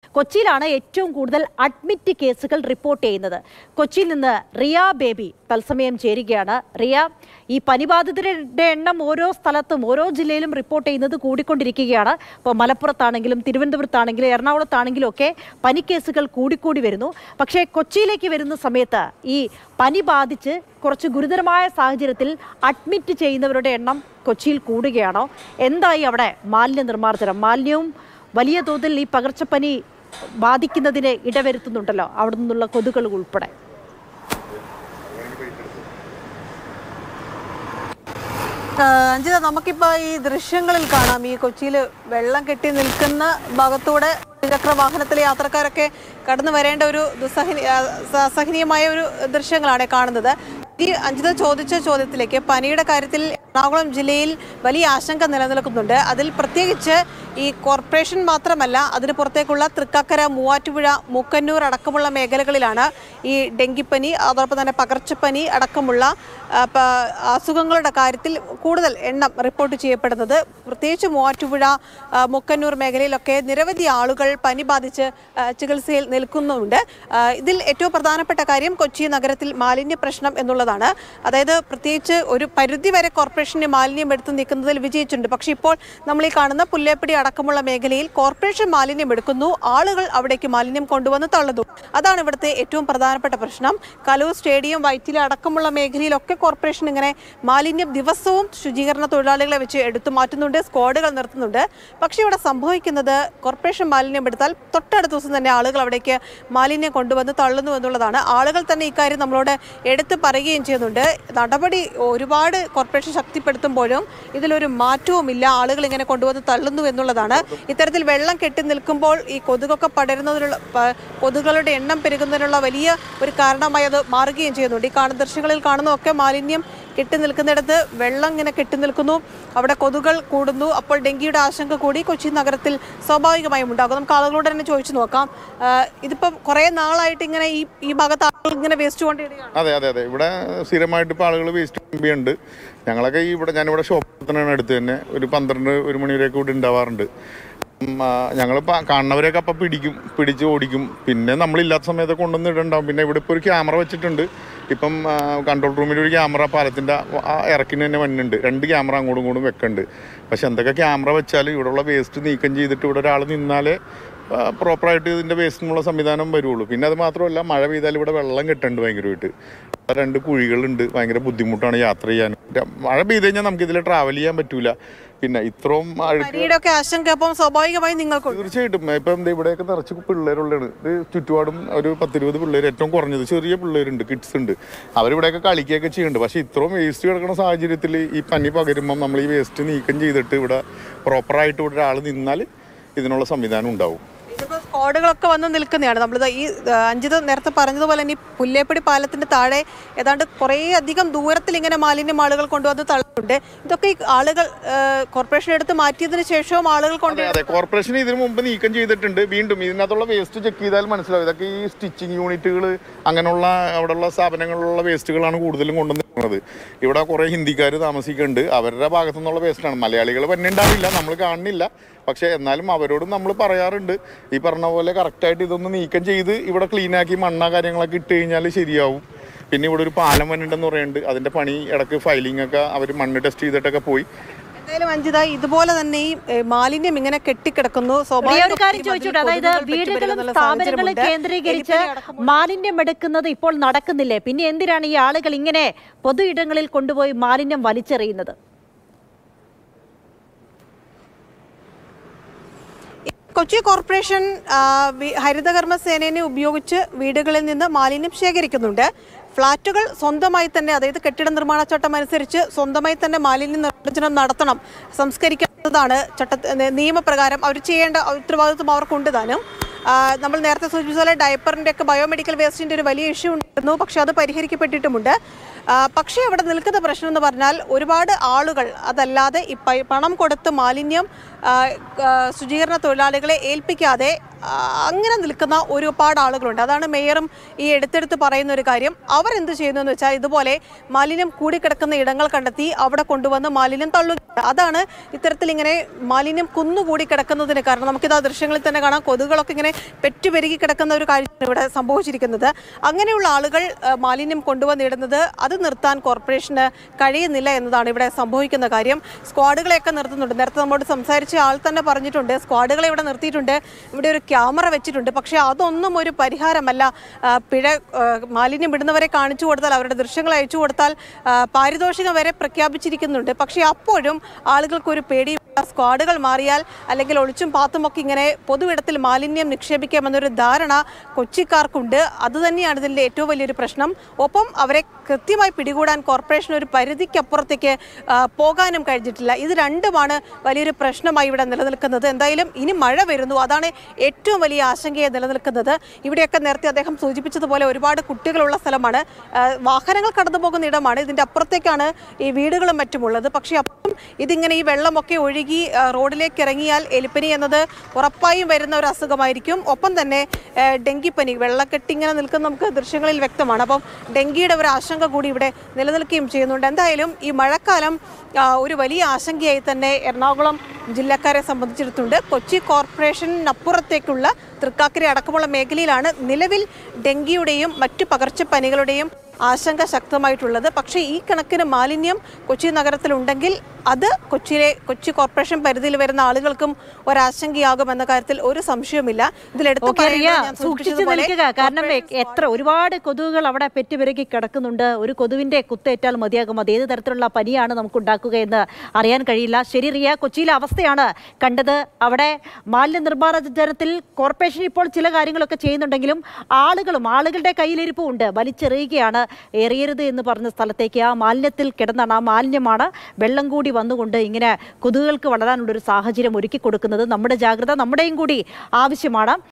കൊച്ചിയിലാണ് ഏറ്റവും കൂടുതൽ അഡ്മിറ്റ് കേസുകൾ റിപ്പോർട്ട് ചെയ്യുന്നത് കൊച്ചിയിൽ നിന്ന് റിയ ബേബി തത്സമയം ചേരുകയാണ് റിയ ഈ പനിബാധിതരുടെ എണ്ണം ഓരോ സ്ഥലത്തും ഓരോ ജില്ലയിലും റിപ്പോർട്ട് ചെയ്യുന്നത് കൂടിക്കൊണ്ടിരിക്കുകയാണ് ഇപ്പോൾ മലപ്പുറത്താണെങ്കിലും തിരുവനന്തപുരത്താണെങ്കിലും എറണാകുളത്താണെങ്കിലും ഒക്കെ പനിക്കേസുകൾ കൂടിക്കൂടി വരുന്നു പക്ഷേ കൊച്ചിയിലേക്ക് വരുന്ന സമയത്ത് ഈ പനി ബാധിച്ച് കുറച്ച് ഗുരുതരമായ സാഹചര്യത്തിൽ അഡ്മിറ്റ് ചെയ്യുന്നവരുടെ എണ്ണം കൊച്ചിയിൽ കൂടുകയാണോ എന്തായി അവിടെ മാലിന്യ നിർമ്മാർജ്ജനം മാലിന്യവും വലിയ തോതിൽ ഈ പകർച്ചപ്പനി ബാധിക്കുന്നതിന് ഇടവരുത്തുന്നുണ്ടല്ലോ അവിടെ നിന്നുള്ള കൊതുകൾ ഉൾപ്പെടെ ആ, അഞ്ജിത നമുക്കിപ്പോ ഈ ദൃശ്യങ്ങളിൽ കാണാം ഈ കൊച്ചിയിൽ വെള്ളം കെട്ടി നിൽക്കുന്ന ഭാഗത്തൂടെ ഇരുചക്ര വാഹനത്തിലെ യാത്രക്കാരൊക്കെ കടന്നു വരേണ്ട ഒരു ദുസ്സഹനി ആ, സ- അസഹനീയമായ ഒരു ദൃശ്യങ്ങളാണ് കാണുന്നത് ഈ അഞ്ജിത ചോദിച്ച ചോദ്യത്തിലേക്ക് പനിയുടെ കാര്യത്തിൽ എറണാകുളം ജില്ലയിൽ വലിയ ആശങ്ക നിലനിൽക്കുന്നുണ്ട് അതിൽ പ്രത്യേകിച്ച് ഈ കോർപ്പറേഷൻ മാത്രമല്ല അതിന് പുറത്തേക്കുള്ള തൃക്കാക്കര മൂവാറ്റുപുഴ മൂക്കന്നൂർ അടക്കമുള്ള മേഖലകളിലാണ് ഈ ഡെങ്കിപ്പനി അതോടൊപ്പം തന്നെ പകർച്ചപ്പനി അടക്കമുള്ള ആ, പ- അസുഖങ്ങളുടെ കാര്യത്തിൽ കൂടുതൽ എണ്ണം റിപ്പോർട്ട് ചെയ്യപ്പെടുന്നത് പ്രത്യേകിച്ച് മൂവാറ്റുപുഴ ആ, മുക്കന്നൂർ മേഖലയിലൊക്കെ നിരവധി ആളുകൾ പനി ബാധിച്ച് ആ, ചികിത്സയിൽ നിൽക്കുന്നുണ്ട് ആ, ഇതിൽ ഏറ്റവും പ്രധാനപ്പെട്ട കാര്യം കൊച്ചി നഗരത്തിൽ മാലിന്യ പ്രശ്നം എന്നുള്ളതാണ് അതായത് പ്രത്യേകിച്ച് ഒരു പരിധി വരെ കോർപ്പറേഷന് മാലിന്യം എടുത്തു നീക്കുന്നതിൽ വിജയിച്ചിട്ടുണ്ട് പക്ഷേ ഇപ്പോൾ നമ്മൾ ഈ കാണുന്ന പുല്ലേപ്പടി അടക്കമുള്ള മേഖലയിൽ കോർപ്പറേഷൻ മാലിന്യം എടുക്കുന്നു ആളുകൾ അവിടേക്ക് മാലിന്യം കൊണ്ടുവന്ന് തള്ളുന്നു അതാണ് ഇവിടുത്തെ ഏറ്റവും പ്രധാനപ്പെട്ട പ്രശ്നം കലൂർ സ്റ്റേഡിയം വൈറ്റില അടക്കമുള്ള മേഖലയിലൊക്കെ കോർപ്പറേഷൻ ഇങ്ങനെ മാലിന്യം ദിവസവും ശുചീകരണ തൊഴിലാളികളെ വെച്ച് എടുത്തു മാറ്റുന്നുണ്ട് സ്ക്വാഡുകൾ നിർത്തുന്നുണ്ട് പക്ഷേ ഇവിടെ സംഭവിക്കുന്നത് കോർപ്പറേഷൻ മാലിന്യം എടുത്താൽ തൊട്ടടുത്ത ദിവസം തന്നെ ആളുകൾ അവിടേക്ക് മാലിന്യം കൊണ്ടുവന്ന് തള്ളുന്നു എന്നുള്ളതാണ് ആളുകൾ തന്നെ ഇക്കാര്യം നമ്മളോട് എടുത്തു പറയുകയും ചെയ്യുന്നുണ്ട് നടപടി ഒരുപാട് കോർപ്പറേഷൻ ശക്തിപ്പെടുത്തുമ്പോഴും ഇതിലൊരു മാറ്റവുമില്ല ആളുകൾ ഇങ്ങനെ കൊണ്ടുവന്ന് തള്ളുന്നു എന്നുള്ളതാണ് ഇത്തരത്തിൽ വെള്ളം കെട്ടി നിൽക്കുമ്പോൾ ഈ കൊതുകൊക്കെ പടരുന്നതിനുള്ള പ- കൊതുകുകളുടെ എണ്ണം പെരുകുന്നതിനുള്ള വലിയ ഒരു കാരണമായി അത് മാറുകയും ചെയ്യുന്നുണ്ട് ഈ കാണുന്ന ദൃശ്യങ്ങളിൽ കാണുന്നതൊക്കെ മാലിന്യം കെട്ടി നിൽക്കുന്നിടത്ത് വെള്ളം ഇങ്ങനെ കെട്ടി നിൽക്കുന്നു അവിടെ കൊതുകൾ കൂടുന്നു അപ്പോൾ ഡെങ്കിയുടെ ആശങ്ക കൂടി കൊച്ചി നഗരത്തിൽ സ്വാഭാവികമായും ഉണ്ടാകും നമുക്ക് ആളുകളോട് തന്നെ ചോദിച്ചു നോക്കാം ആഹ് ഇതിപ്പം കുറേ നാളായിട്ട് ഇങ്ങനെ ഈ ഈ ഭാഗത്ത് ആളുകൾ ഇങ്ങനെ വേസ്റ്റ് കൊണ്ടിടുകയാണ് അതെ അതെ അതെ ഇവിടെ സ്ഥിരമായിട്ട് ഇപ്പോൾ ആളുകൾ വേസ്റ്റ് ഉണ്ട് ഞങ്ങളൊക്കെ ഈ ഇവിടെ ഞാനിവിടെ ഷോപ്പിനാണ് അടുത്ത് തന്നെ ഒരു പന്ത്രണ്ട് ഒരു മണി വരെയൊക്കെ ഇവിടെ ഉണ്ടാവാറുണ്ട് ഞങ്ങൾ കാണുന്നവരെയൊക്കെ അപ്പം പിടിക്കും പിടിച്ച് ഓടിക്കും പിന്നെ നമ്മളില്ലാത്ത സമയത്ത് കൊണ്ടുവന്ന് ഇടണ്ടാവും പിന്നെ ഇവിടെ ഇപ്പോൾ ഒരു ക്യാമറ വെച്ചിട്ടുണ്ട് ഇപ്പം കൺട്രോൾ റൂമിൽ ഒരു ക്യാമറ പാലത്തിൻ്റെ ഇറക്കിന് തന്നെ വന്നുണ്ട് രണ്ട് ക്യാമറ അങ്ങോട്ടും ഇങ്ങോട്ടും വെക്കുന്നുണ്ട് പക്ഷെ എന്തൊക്കെ ക്യാമറ വെച്ചാലും ഇവിടെയുള്ള വേസ്റ്റ് നീക്കം ചെയ്തിട്ട് ഇവിടെ ഒരാൾ നിന്നാലേ പ്രോപ്പറായിട്ട് ഇതിൻ്റെ വേസ്റ്റിനുള്ള സംവിധാനം വരുള്ളൂ പിന്നെ അത് മാത്രമല്ല മഴ പെയ്താൽ ഇവിടെ വെള്ളം കെട്ടുന്നുണ്ട് ഭയങ്കരമായിട്ട് ഇവിടെ രണ്ട് കുഴികളുണ്ട് ഭയങ്കര ബുദ്ധിമുട്ടാണ് യാത്ര ചെയ്യാൻ ര- മഴ പെയ്ത് കഴിഞ്ഞാൽ നമുക്ക് ഇതിൽ ട്രാവൽ ചെയ്യാൻ പറ്റൂല പിന്നെ ഇത്രയും അഴുക്ക് പനിയുടെ ഒക്കെ ആശങ്ക അപ്പം സ്വാഭാവികമായും നിങ്ങൾക്കുണ്ട് തീർച്ചയായിട്ടും ഇപ്പം എന്താ ഇവിടെയൊക്കെ നിറച്ച് പിള്ളേരുള്ളതാണ് ഇത് ചുറ്റുപാടും ഒരു പത്തിരുപത് പിള്ളേർ ഏറ്റവും കുറഞ്ഞത് ചെറിയ പിള്ളേരുണ്ട് കിഡ്സ് ഉണ്ട് അവരിവിടെയൊക്കെ കളിക്കുകയൊക്കെ ചെയ്യുന്നുണ്ട് പക്ഷേ ഇത്രയും വേസ്റ്റ് കിടക്കുന്ന സാഹചര്യത്തിൽ ഈ പനി പകരുമ്പം നമ്മൾ ഈ വേസ്റ്റ് നീക്കം ചെയ്തിട്ട് ഇവിടെ പ്രോപ്പറായിട്ട് ഇവിടെ ഒരാൾ നിന്നാൽ ഇതിനുള്ള സംവിധാനം ഉണ്ടാവും ഇതിപ്പോ സ്ക്വാഡുകളൊക്കെ വന്ന് നിൽക്കുന്നതാണ് നമ്മളിത് ഈ ആ, അഞ്ജിത് നേരത്തെ പറഞ്ഞതുപോലെ തന്നെ ഈ പുല്ലേപ്പടി പാലത്തിന്റെ താഴെ ഏതാണ്ട് കുറേ അധികം ദൂരത്തിൽ ഇങ്ങനെ മാലിന്യം ആളുകൾ കൊണ്ടുവന്ന് തള്ളുന്നുണ്ട് ഇതൊക്കെ ഈ ആളുകൾ ആ, കോർപ്പറേഷൻ എടുത്ത് മാറ്റിയതിനു ശേഷവും ആളുകൾ കൊണ്ട് അതെ അതെ കോർപ്പറേഷൻ ഇതിനു മുമ്പ് നീക്കം ചെയ്തിട്ടുണ്ട് വീണ്ടും ഇതിനകത്തുള്ള വേസ്റ്റ് ചെക്ക് ചെയ്താൽ മനസ്സിലാവും ഇതൊക്കെ ഈ സ്റ്റിച്ചിങ് യൂണിറ്റുകൾ അങ്ങനെയുള്ള അവിടെയുള്ള സ്ഥാപനങ്ങളിലുള്ള വേസ്റ്റുകളാണ് കൂടുതലും കൊണ്ടുവന്നിരുന്നത് ഇവിടെ കുറേ ഹിന്ദിക്കാർ താമസിക്കുന്നുണ്ട് അവരുടെ ഭാഗത്തു നിന്നുള്ള വേസ്റ്റാണ് മലയാളികൾ തന്നെ ഉണ്ടാവില്ല നമ്മൾ കാണുന്നില്ല പക്ഷേ എന്നാലും അവരോടും നമ്മൾ പറയാറുണ്ട് ഈ പറഞ്ഞ പോലെ കറക്റ്റായിട്ട് ഇതൊന്ന് നീക്കം ചെയ്ത് ഇവിടെ ക്ലീനാക്കി മണ്ണ കാര്യങ്ങളൊക്കെ ഇട്ട് കഴിഞ്ഞാൽ ശരിയാവും പിന്നെ ഇവിടെ ഒരു പാലം വന്നിട്ടുണ്ടെന്ന് പറയുന്നുണ്ട് അതിൻ്റെ പണി ഇടയ്ക്ക് ഫയലിംഗ് ഒക്കെ അവർ മണ്ണ് ടെസ്റ്റ് ചെയ്തിട്ടൊക്കെ പോയി എന്തായാലും അഞ്ജിത ഇതുപോലെ തന്നെ ഈ ഏ, മാലിന്യം ഇങ്ങനെ കെട്ടിക്കിടക്കുന്നു പ്രിയ ഒരു കാര്യം സ്വാഭാവികമായും ചോദിച്ചോട്ടെ അതിൽ അതായത് കൊതുകുകൾ വീടുകളും പെറ്റുപെരുകുന്നുള്ള സ്ഥാപനങ്ങളും സാഹചര്യമുണ്ട്. കേന്ദ്രീകരിച്ച് എലിപ്പനി അടക്കം മാലിന്യം എടുക്കുന്നത് ഇപ്പോൾ നടക്കുന്നില്ലേ പിന്നെ എന്തിനാണ് ഈ ആളുകൾ ഇങ്ങനെ പൊതു ഇടങ്ങളിൽ കൊണ്ടുപോയി മാലിന്യം വലിച്ചെറിയുന്നത് കൊച്ചി കോർപ്പറേഷൻ ആ, വി- ഹരിതകർമ്മ സേനയെ ഉപയോഗിച്ച് വീടുകളിൽ നിന്ന് മാലിന്യം ശേഖരിക്കുന്നുണ്ട് ഫ്ളാറ്റുകൾ സ്വന്തമായി തന്നെ അതായത് കെട്ടിട നിർമ്മാണ ചട്ടം അനുസരിച്ച് സ്വന്തമായി തന്നെ മാലിന്യ നിർമ്മാർജ്ജനം നടത്തണം സംസ്കരിക്കുന്നതാണ് ചട്ട ന- നിയമപ്രകാരം അവർ ചെയ്യേണ്ട ഉത്തരവാദിത്വം അവർക്കുണ്ട് താനും ആ, നമ്മൾ നേരത്തെ സൂചിപ്പിച്ച പോലെ ഡയപ്പറിൻ്റെ ഒക്കെ ബയോമെഡിക്കൽ വേസ്റ്റിൻ്റെ ഒരു വലിയ ഇഷ്യൂ ഉണ്ടായിരുന്നു പക്ഷേ അത് പരിഹരിക്കപ്പെട്ടിട്ടുമുണ്ട് ആ, പക്ഷേ അവിടെ നിൽക്കുന്ന പ്രശ്നം എന്ന് പറഞ്ഞാൽ ഒരുപാട് ആളുകൾ അതല്ലാതെ ഈ പൈ- പണം കൊടുത്ത് മാലിന്യം ആ, ആ, ശുചീകരണ തൊഴിലാളികളെ ഏൽപ്പിക്കാതെ ആ, അങ്ങനെ നിൽക്കുന്ന ഒരുപാട് ആളുകളുണ്ട് അതാണ് മേയറും ഈ എടുത്തെടുത്ത് പറയുന്ന ഒരു കാര്യം അവരെന്ത് ചെയ്യുന്നു എന്ന് വെച്ചാൽ ഇതുപോലെ മാലിന്യം കൂടിക്കിടക്കുന്ന ഇടങ്ങൾ കണ്ടെത്തി അവിടെ കൊണ്ടുവന്ന് മാലിന്യം തള്ളുക അതാണ് ഇത്തരത്തിൽ ഇങ്ങനെ മാലിന്യം കുന്നുകൂടി കിടക്കുന്നതിന് കാരണം നമുക്കിത് ആ ദൃശ്യങ്ങളിൽ തന്നെ കാണാം കൊതുകുകളൊക്കെ ഇങ്ങനെ പെറ്റുപെരുകി കിടക്കുന്ന ഒരു കാര്യമാണ് ഇവിടെ സംഭവിച്ചിരിക്കുന്നത് അങ്ങനെയുള്ള ആളുകൾ ആ, മാലിന്യം കൊണ്ടുവന്നിടുന്നത് അത് നിർത്താൻ കോർപ്പറേഷന് കഴിയുന്നില്ല എന്നതാണ് ഇവിടെ സംഭവിക്കുന്ന കാര്യം സ്ക്വാഡുകളെയൊക്കെ നിർത്തുന്നുണ്ട് നേരത്തെ നമ്മോട് സംസാരിച്ച ആൾ തന്നെ പറഞ്ഞിട്ടുണ്ട് സ്ക്വാഡുകളെ ഇവിടെ നിർത്തിയിട്ടുണ്ട് ഇവിടെ ഒരു ക്യാമറ വെച്ചിട്ടുണ്ട് പക്ഷേ അതൊന്നും ഒരു പരിഹാരമല്ല ആ, പിഴ ആ, മാലിന്യം ഇടുന്നവരെ കാണിച്ചു കൊടുത്താൽ അവരുടെ ദൃശ്യങ്ങൾ അയച്ചു കൊടുത്താൽ ആ, പാരിതോഷികം വരെ പ്രഖ്യാപിച്ചിരിക്കുന്നുണ്ട് പക്ഷേ അപ്പോഴും ആളുകൾക്കൊരു പേടി സ്ക്വാഡുകൾ മാറിയാൽ അല്ലെങ്കിൽ ഒളിച്ചും പാത്തുമൊക്കെ ഇങ്ങനെ പൊതുവിടത്തിൽ മാലിന്യം നിക്ഷേപിക്കാമെന്നൊരു ധാരണ കൊച്ചിക്കാർക്കുണ്ട് അതുതന്നെയാണ് ഇതിൻ്റെ ഏറ്റവും വലിയൊരു പ്രശ്നം ഒപ്പം അവരെ കൃത്യമായി പിടികൂടാൻ കോർപ്പറേഷൻ ഒരു പരിധിക്കപ്പുറത്തേക്ക് ആ, പോകാനും കഴിഞ്ഞിട്ടില്ല ഇത് രണ്ടുമാണ് വലിയൊരു പ്രശ്നമായി ഇവിടെ നിലനിൽക്കുന്നത് എന്തായാലും ഇനി മഴ വരുന്നു അതാണ് ഏറ്റവും വലിയ ആശങ്കയെ നിലനിൽക്കുന്നത് ഇവിടെയൊക്കെ നേരത്തെ അദ്ദേഹം സൂചിപ്പിച്ചതുപോലെ ഒരുപാട് കുട്ടികളുള്ള സ്ഥലമാണ് ആ, വാഹനങ്ങൾ കടന്നു പോകുന്ന ഇടമാണ് ഇതിൻ്റെ അപ്പുറത്തേക്കാണ് ഈ വീടുകളും മറ്റുമുള്ളത് പക്ഷേ അപ്പം ഇതിങ്ങനെ ഈ വെള്ളമൊക്കെ ഒഴുകി ആ, റോഡിലേക്ക് ഇറങ്ങിയാൽ എലിപ്പനി എന്നത് ഉറപ്പായും വരുന്ന ഒരു അസുഖമായിരിക്കും ഒപ്പം തന്നെ ആ, ഡെങ്കിപ്പനി വെള്ളക്കെട്ടി ഇങ്ങനെ നിൽക്കുന്ന നമുക്ക് ദൃശ്യങ്ങളിൽ വ്യക്തമാണ് അപ്പം ഡെങ്കിയുടെ ഒരു ആശങ്ക കൂടി ഇവിടെ നിലനിൽക്കുകയും ചെയ്യുന്നുണ്ട് എന്തായാലും ഈ മഴക്കാലം ആ, ഒരു വലിയ ആശങ്കയായി തന്നെ എറണാകുളം ജില്ലക്കാരെ സംബന്ധിച്ചിടത്തുണ്ട് കൊച്ചി കോർപ്പറേഷനപ്പുറത്തേക്കുള്ള തൃക്കാക്കര അടക്കമുള്ള മേഖലയിലാണ് നിലവിൽ ഡെങ്കിയുടെയും മറ്റു പകർച്ചപ്പനികളുടെയും ആശങ്ക ശക്തമായിട്ടുള്ളത് പക്ഷേ ഈ കണക്കിന് മാലിന്യം കൊച്ചി നഗരത്തിലുണ്ടെങ്കിൽ അത് കൊച്ചിയിലെ കൊച്ചി കോർപ്പറേഷൻ പരിധിയിൽ വരുന്ന ആളുകൾക്കും ഒരാശങ്കയാകുമെന്ന കാര്യത്തിൽ ഒരു സംശയവുമില്ല ഇതിൽ എടുത്തു ഓക്കെ റിയ പറയേണ്ടത് ഞാൻ സൂക്ഷിച്ചു സൂചിപ്പിച്ചതുപോലെ നിൽക്കുക കാരണം കോർപ്പറേഷൻ എത്ര ഒരുപാട് കൊതുകുകൾ അവിടെ പെറ്റുപിറകി കിടക്കുന്നുണ്ട് ഒരു കൊതുവിന്റെ കുത്തേറ്റാൽ മതിയാകും അത് ഏത് തരത്തിലുള്ള പനിയാണ് നമുക്ക് ഉണ്ടാക്കുകയെന്ന് അറിയാൻ കഴിയില്ല ശരി റിയ കൊച്ചിയിലെ അവസ്ഥയാണ് കണ്ടത് അവിടെ മാലിന്യ നിർമ്മാർജ്ജനത്തിൽ കോർപ്പറേഷൻ ഇപ്പോൾ ചില കാര്യങ്ങളൊക്കെ ചെയ്യുന്നുണ്ടെങ്കിലും ആളുകളും ആളുകളുടെ കയ്യിലിരിപ്പും ഉണ്ട് വലിച്ചെറിയുകയാണ് എറിയരുത് എന്ന് പറഞ്ഞ സ്ഥലത്തേക്ക് ആ മാലിന്യത്തിൽ കിടന്നാണ് ആ മാലിന്യമാണ് വെള്ളം കൂടി വന്നുകൊണ്ട് ഇങ്ങനെ കൊതുകുകൾക്ക് വളരാനുള്ള ഒരു സാഹചര്യം ഒരുക്കി കൊടുക്കുന്നത് നമ്മുടെ ജാഗ്രത നമ്മുടെയും കൂടി ആവശ്യമാണ്